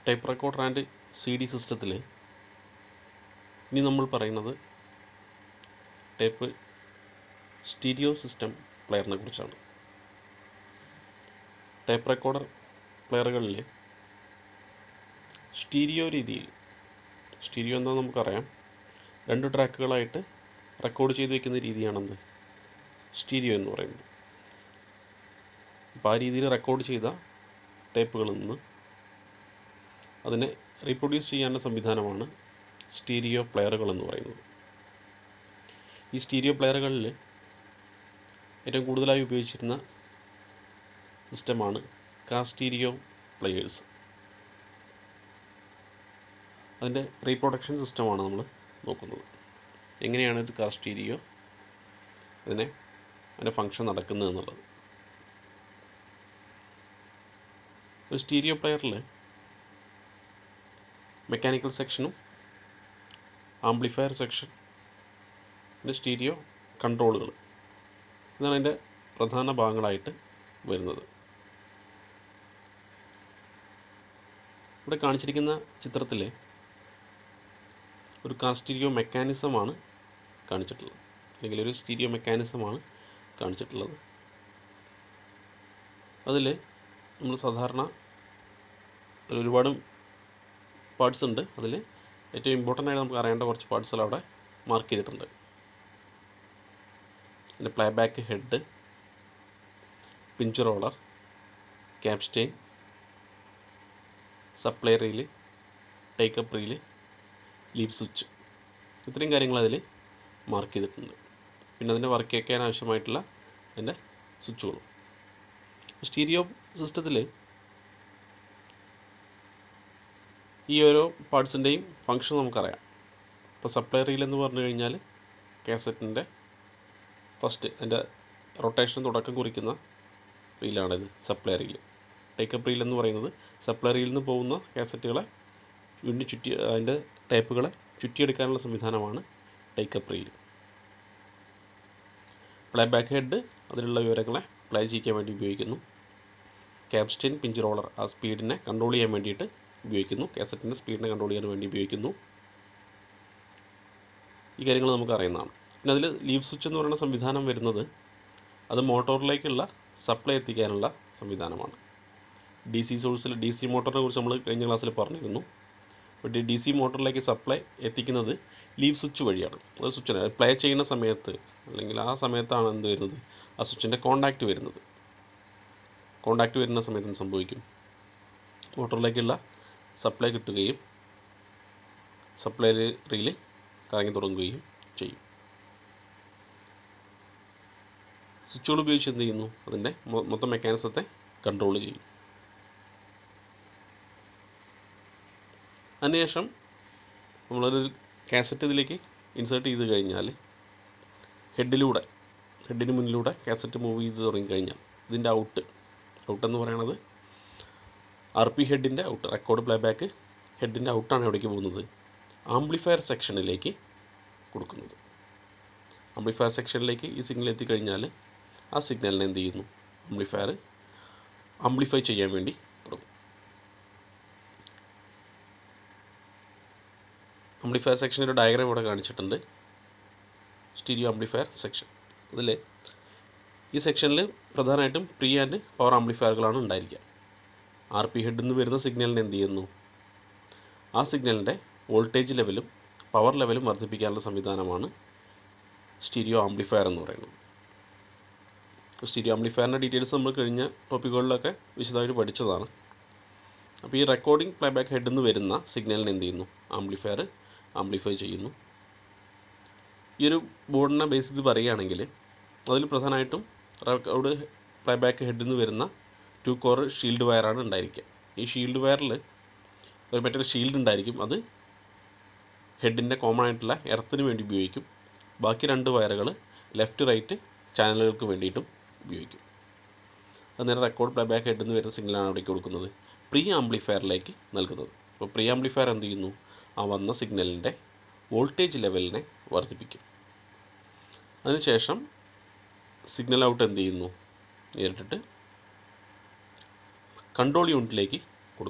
type recorder and C D സിസ്റ്റത്തിൽ ഇനി നമ്മൾ പറയുന്നത് ടേപ്പ് സ്റ്റീരിയോ സിസ്റ്റം പ്ലെയറിനെ കുറിച്ചാണ് ടേപ്പ് റെക്കോർഡർ പ്ലെയറുകളിൽ സ്റ്റീരിയോ രീതിയിൽ സ്റ്റീരിയോ എന്താണെന്ന് നമുക്കറിയാം രണ്ട് ട്രാക്കുകളായിട്ട് റെക്കോർഡ് ചെയ്ത് വെക്കുന്ന രീതിയാണെന്ത് സ്റ്റീരിയോ എന്ന് പറയുന്നത് അപ്പോൾ ആ രീതിയിൽ റെക്കോർഡ് ചെയ്ത ടേപ്പുകളിൽ നിന്ന് അതിനെ റീപ്രൊഡ്യൂസ് ചെയ്യാനുള്ള സംവിധാനമാണ് സ്റ്റീരിയോ പ്ലെയറുകൾ എന്ന് പറയുന്നത് ഈ സ്റ്റീരിയോ പ്ലെയറുകളിൽ ഏറ്റവും കൂടുതലായി ഉപയോഗിച്ചിരുന്ന സിസ്റ്റമാണ് കാസ്റ്റീരിയോ പ്ലെയേഴ്സ് അതിൻ്റെ റീപ്രൊഡക്ഷൻ സിസ്റ്റമാണ് നമ്മൾ നോക്കുന്നത് എങ്ങനെയാണ് ഇത് കാസ്റ്റീരിയോ അതിനെ അതിൻ്റെ ഫങ്ഷൻ നടക്കുന്നത് എന്നുള്ളത് ഒരു സ്റ്റീരിയോ പ്ലെയറിൽ മെക്കാനിക്കൽ സെക്ഷനും ആംപ്ലിഫയർ സെക്ഷൻ പിന്നെ സ്റ്റീരിയോ കൺട്രോളുകൾ ഇതാണ് അതിൻ്റെ പ്രധാന ഭാഗങ്ങളായിട്ട് വരുന്നത് ഇവിടെ കാണിച്ചിരിക്കുന്ന ചിത്രത്തിൽ ഒരു കാർ സ്റ്റീരിയോ മെക്കാനിസമാണ് കാണിച്ചിട്ടുള്ളത് അല്ലെങ്കിൽ ഒരു സ്റ്റീരിയോ മെക്കാനിസമാണ് കാണിച്ചിട്ടുള്ളത് അതിൽ നമ്മൾ സാധാരണ അതിൽ ഒരുപാട് പാർട്സ് ഉണ്ട് അതിൽ ഏറ്റവും ഇമ്പോർട്ടൻ്റ് ആയിട്ട് നമുക്ക് അറിയേണ്ട കുറച്ച് പാർട്സുകൾ അവിടെ മാർക്ക് ചെയ്തിട്ടുണ്ട് പിന്നെ play back head pinch roller capstan supply reel take up reel leaf switch ഇത്രയും കാര്യങ്ങൾ അതിൽ മാർക്ക് ചെയ്തിട്ടുണ്ട് പിന്നെ അതിൻ്റെ വർക്ക് വയ്ക്കാൻ ആവശ്യമായിട്ടുള്ള അതിൻ്റെ സ്വിച്ചുകളും സ്റ്റീരിയോ സിസ്റ്റത്തിൽ ഈ ഓരോ പാർട്സിൻ്റെയും ഫങ്ഷൻ നമുക്കറിയാം ഇപ്പോൾ സപ്ലൈ റീൽ എന്ന് പറഞ്ഞു കഴിഞ്ഞാൽ കാസറ്റിൻ്റെ ഫസ്റ്റ് അതിൻ്റെ റൊട്ടേഷൻ തുടക്കം കുറിക്കുന്ന റീലാണിത് സപ്ലൈ റീൽ ടേക്കപ്പ് റീൽ എന്ന് പറയുന്നത് സപ്ലൈ റീലിൽ നിന്ന് പോകുന്ന കാസറ്റുകളെ വീണ്ടും ചുറ്റി അതിൻ്റെ ടേപ്പുകളെ ചുറ്റിയെടുക്കാനുള്ള സംവിധാനമാണ് take up reel play back head അതിലുള്ള വിവരങ്ങളെ പ്ലേ ചെയ്യിക്കാൻ വേണ്ടി ഉപയോഗിക്കുന്നു ക്യാപ്സ്റ്റൈൻ പിഞ്ച് റോളർ ആ സ്പീഡിനെ കൺട്രോൾ ചെയ്യാൻ വേണ്ടിയിട്ട് ഉപയോഗിക്കുന്നു കാസറ്റിൻ്റെ സ്പീഡിനെ കൺട്രോൾ ചെയ്യാൻ വേണ്ടി ഉപയോഗിക്കുന്നു ഈ കാര്യങ്ങൾ നമുക്ക് അറിയുന്നതാണ് പിന്നെ അതിൽ ലീവ് സ്വിച്ച് എന്ന് പറയുന്ന സംവിധാനം വരുന്നത് അത് മോട്ടോറിലേക്കുള്ള സപ്ലൈ എത്തിക്കാനുള്ള സംവിധാനമാണ് ഡി സി സോഴ്സിൽ ഡി സി മോട്ടറിനെ കുറിച്ച് നമ്മൾ കഴിഞ്ഞ ക്ലാസ്സിൽ പറഞ്ഞിരുന്നു ബട്ട് ഡി സി മോട്ടറിലേക്ക് സപ്ലൈ എത്തിക്കുന്നത് ലീവ് സ്വിച്ച് വഴിയാണ് അത് സ്വിച്ചിന് പ്ലേ ചെയ്യുന്ന സമയത്ത് അല്ലെങ്കിൽ ആ സമയത്താണ് എന്ത് വരുന്നത് ആ സ്വിച്ചിൻ്റെ കോണ്ടാക്റ്റ് വരുന്നത് കോണ്ടാക്റ്റ് വരുന്ന സമയത്ത് എന്ത് സംഭവിക്കും മോട്ടറിലേക്കുള്ള സപ്ലൈ കിട്ടുകയും സപ്ലൈ റീല് കറങ്ങി തുടങ്ങുകയും ചെയ്യും സ്വിച്ചുകൾ ഉപയോഗിച്ച് എന്ത് ചെയ്യുന്നു അതിൻ്റെ മൊ- മൊത്തം മെക്കാനിസത്തെ കൺട്രോൾ ചെയ്യും അതിനുശേഷം നമ്മളൊരു കാസറ്റ് ഇതിലേക്ക് ഇൻസേർട്ട് ചെയ്ത് കഴിഞ്ഞാൽ ഹെഡിലൂടെ ഹെഡിന് മുന്നിലൂടെ കാസറ്റ് മൂവ് ചെയ്ത് തുടങ്ങിക്കഴിഞ്ഞാൽ ഇതിൻ്റെ ഔട്ട് ഔട്ട് എന്ന് പറയുന്നത് ആർ പി ഹെഡിൻ്റെ ഔട്ട് റെക്കോർഡ് പ്ലേ ബാക്ക് ഹെഡിൻ്റെ ഔട്ടാണ് എവിടേക്ക് പോകുന്നത് ആംപ്ലിഫയർ സെക്ഷനിലേക്ക് കൊടുക്കുന്നത് ആംപ്ലിഫയർ സെക്ഷനിലേക്ക് ഈ സിഗ്നൽ എത്തിക്കഴിഞ്ഞാൽ ആ സിഗ്നലിനെ എന്ത് ചെയ്യുന്നു ആംപ്ലിഫയർ ആംപ്ലിഫൈ ചെയ്യാൻ വേണ്ടി തുടങ്ങും ആംപ്ലിഫയർ സെക്ഷൻ്റെ ഡയഗ്രാം ഇവിടെ കാണിച്ചിട്ടുണ്ട് സ്റ്റീരിയോ ആംപ്ലിഫയർ സെക്ഷൻ അതിൽ ഈ സെക്ഷനിൽ പ്രധാനമായിട്ടും പ്രീ ആൻഡ് പവർ ആംപ്ലിഫയറുകളാണ് ഉണ്ടായിരിക്കുക ആർ പി ഹെഡിൽ നിന്ന് വരുന്ന സിഗ്നലിനെ എന്ത് ചെയ്യുന്നു ആ സിഗ്നലിൻ്റെ വോൾട്ടേജ് ലെവലും പവർ ലെവലും വർദ്ധിപ്പിക്കാനുള്ള സംവിധാനമാണ് സ്റ്റീരിയോ ആംപ്ലിഫയർ എന്ന് പറയുന്നത് സ്റ്റീരിയോ ആംപ്ലിഫയറിൻ്റെ ഡീറ്റെയിൽസ് നമ്മൾ കഴിഞ്ഞ ടോപ്പിക്കുകളിലൊക്കെ വിശദമായിട്ട് പഠിച്ചതാണ് അപ്പോൾ ഈ റെക്കോർഡിംഗ് പ്ലേബാക്ക് ഹെഡിൽ നിന്ന് വരുന്ന സിഗ്നലിനെ എന്ത് ചെയ്യുന്നു ആംപ്ലിഫയർ ആംപ്ലിഫൈ ചെയ്യുന്നു ഈ ഒരു ബോർഡിനെ ബേസ് ചെയ്ത് പറയുകയാണെങ്കിൽ അതിൽ പ്രധാനമായിട്ടും റെക്കോർഡ് പ്ലേബാക്ക് ഹെഡിൽ നിന്ന് വരുന്ന ടു കോർ ഷീൽഡ് വയറാണ് ഉണ്ടായിരിക്കുക ഈ ഷീൽഡ് വയറിൽ ഒരു മറ്റൊരു ഷീൽഡ് ഉണ്ടായിരിക്കും അത് ഹെഡിൻ്റെ കോമൺ ആയിട്ടുള്ള എർത്തിന് വേണ്ടി ഉപയോഗിക്കും ബാക്കി രണ്ട് വയറുകൾ ലെഫ്റ്റ് റൈറ്റ് ചാനലുകൾക്ക് വേണ്ടിയിട്ടും ഉപയോഗിക്കും അത് നേരെ റെക്കോർഡ് പ്ലേബാക്ക് ഹെഡിൽ നിന്ന് വരുന്ന സിഗ്നലാണ് അവിടേക്ക് കൊടുക്കുന്നത് പ്രീ ആംപ്ലിഫയറിലേക്ക് നൽകുന്നത് അപ്പോൾ പ്രീ ആംപ്ലിഫയർ എന്ത് ചെയ്യുന്നു ആ വന്ന സിഗ്നലിൻ്റെ വോൾട്ടേജ് ലെവലിനെ വർദ്ധിപ്പിക്കും അതിനുശേഷം സിഗ്നൽ ഔട്ട് എന്ത് ചെയ്യുന്നു നേരിട്ടിട്ട് കൺട്രോൾ യൂണിറ്റിലേക്ക് കൊടുക്കും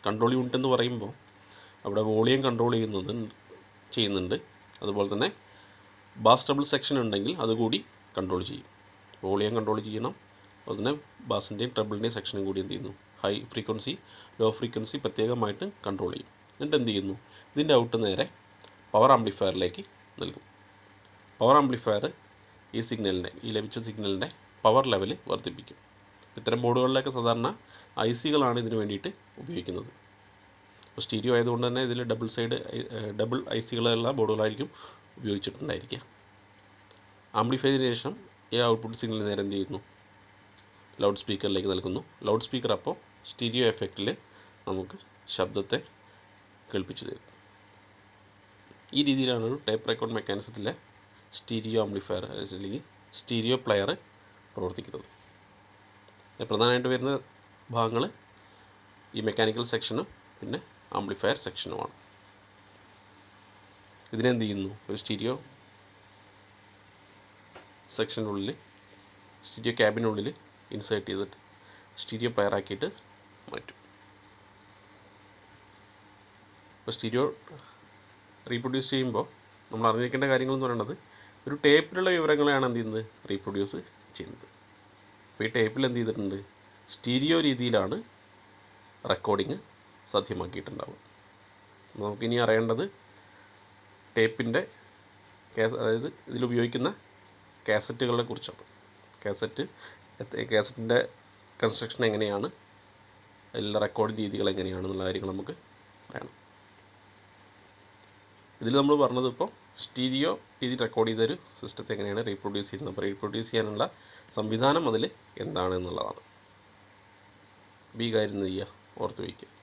കൺട്രോൾ യൂണിറ്റ് എന്ന് പറയുമ്പോൾ അവിടെ വോളിയം കൺട്രോൾ ചെയ്യുന്നത് ചെയ്യുന്നുണ്ട് അതുപോലെ തന്നെ ബാസ് ട്രബിൾ സെക്ഷൻ ഉണ്ടെങ്കിൽ അതുകൂടി കൺട്രോൾ ചെയ്യും വോളിയം കൺട്രോൾ ചെയ്യണം അതുപോലെ തന്നെ ബാസിൻ്റെയും ട്രബിളിൻ്റെയും സെക്ഷനും കൂടി എന്ത് ചെയ്യുന്നു ഹൈ ഫ്രീക്വൻസി ലോ ഫ്രീക്വൻസി പ്രത്യേകമായിട്ട് കൺട്രോൾ ചെയ്യും എന്നിട്ട് എന്ത് ചെയ്യുന്നു ഇതിൻ്റെ ഔട്ട് നേരെ പവർ ആംപ്ലിഫയറിലേക്ക് നൽകും പവർ ആംപ്ലിഫയർ ഈ സിഗ്നലിൻ്റെ ഈ ലഭിച്ച സിഗ്നലിൻ്റെ പവർ ലെവൽ വർദ്ധിപ്പിക്കും ഇത്തരം ബോർഡുകളിലൊക്കെ സാധാരണ ഐ സികളാണ് ഇതിന് വേണ്ടിയിട്ട് ഉപയോഗിക്കുന്നത് അപ്പോൾ സ്റ്റീരിയോ ആയതുകൊണ്ട് തന്നെ ഇതിൽ ഡബിൾ സൈഡ് ഡബിൾ ഐ സികളുള്ള ബോർഡുകളായിരിക്കും ഉപയോഗിച്ചിട്ടുണ്ടായിരിക്കുക ആംപ്ലിഫൈ ചെയ്തതിനു ശേഷം ഈ ഔട്ട്പുട്ട് സിഗ്നൽ നേരെ എന്ത് ചെയ്യുന്നു ലൗഡ് സ്പീക്കറിലേക്ക് നൽകുന്നു ലൗഡ് സ്പീക്കർ അപ്പോൾ സ്റ്റീരിയോ എഫക്റ്റിൽ നമുക്ക് ശബ്ദത്തെ കേൾപ്പിച്ചു തരും ഈ രീതിയിലാണ് ഒരു ടേപ്പ് റെക്കോർഡ് മെക്കാനിസത്തിലെ സ്റ്റീരിയോ ആംപ്ലിഫയർ അല്ലെങ്കിൽ സ്റ്റീരിയോ പ്ലെയർ പ്രവർത്തിക്കുന്നത് ഇതിൽ പ്രധാനമായിട്ട് വരുന്ന ഭാഗങ്ങൾ ഈ മെക്കാനിക്കൽ സെക്ഷനും പിന്നെ ആംപ്ലിഫയർ സെക്ഷനുമാണ് ഇതിനെന്ത് ചെയ്യുന്നു ഒരു സ്റ്റീരിയോ സെക്ഷൻ്റെ ഉള്ളിൽ സ്റ്റീരിയോ ക്യാബിനുള്ളിൽ ഇൻസേർട്ട് ചെയ്തിട്ട് സ്റ്റീരിയോ പ്ലെയർ ആക്കിയിട്ട് മാറ്റും ഇപ്പോൾ സ്റ്റീരിയോ റീപ്രൊഡ്യൂസ് ചെയ്യുമ്പോൾ നമ്മൾ അറിഞ്ഞിരിക്കേണ്ട കാര്യങ്ങൾ എന്ന് പറയുന്നത് ഒരു ടേപ്പിലുള്ള വിവരങ്ങളെയാണ് എന്ത് ചെയ്യുന്നത് റീപ്രൊഡ്യൂസ് ചെയ്യുന്നത് അപ്പോൾ ഈ ടേപ്പിൽ എന്ത് ചെയ്തിട്ടുണ്ട് സ്റ്റീരിയോ രീതിയിലാണ് റെക്കോർഡിങ് സാധ്യമാക്കിയിട്ടുണ്ടാവുക നമുക്കിനി അറിയേണ്ടത് ടേപ്പിൻ്റെ കേസ് അതായത് ഇതിൽ ഉപയോഗിക്കുന്ന കാസറ്റുകളെ കുറിച്ചാണ് കാസറ്റ് കാസറ്റിൻ്റെ കൺസ്ട്രക്ഷൻ എങ്ങനെയാണ് അതിലുള്ള റെക്കോർഡിംഗ് രീതികൾ എങ്ങനെയാണെന്നുള്ള കാര്യങ്ങൾ നമുക്ക് പറയണം ഇതിൽ നമ്മൾ പറഞ്ഞത് ഇപ്പോൾ സ്റ്റീരിയോ രീതി റെക്കോർഡ് ചെയ്തൊരു സിസ്റ്റത്തെ എങ്ങനെയാണ് റീപ്രൊഡ്യൂസ് ചെയ്യുന്നത് അപ്പോൾ റീപ്രൊഡ്യൂസ് ചെയ്യാനുള്ള സംവിധാനം അതിൽ എന്താണ് എന്നുള്ളതാണ് ഈ കാര്യം എന്ത് ചെയ്യുക ഓർത്ത് വയ്ക്കുക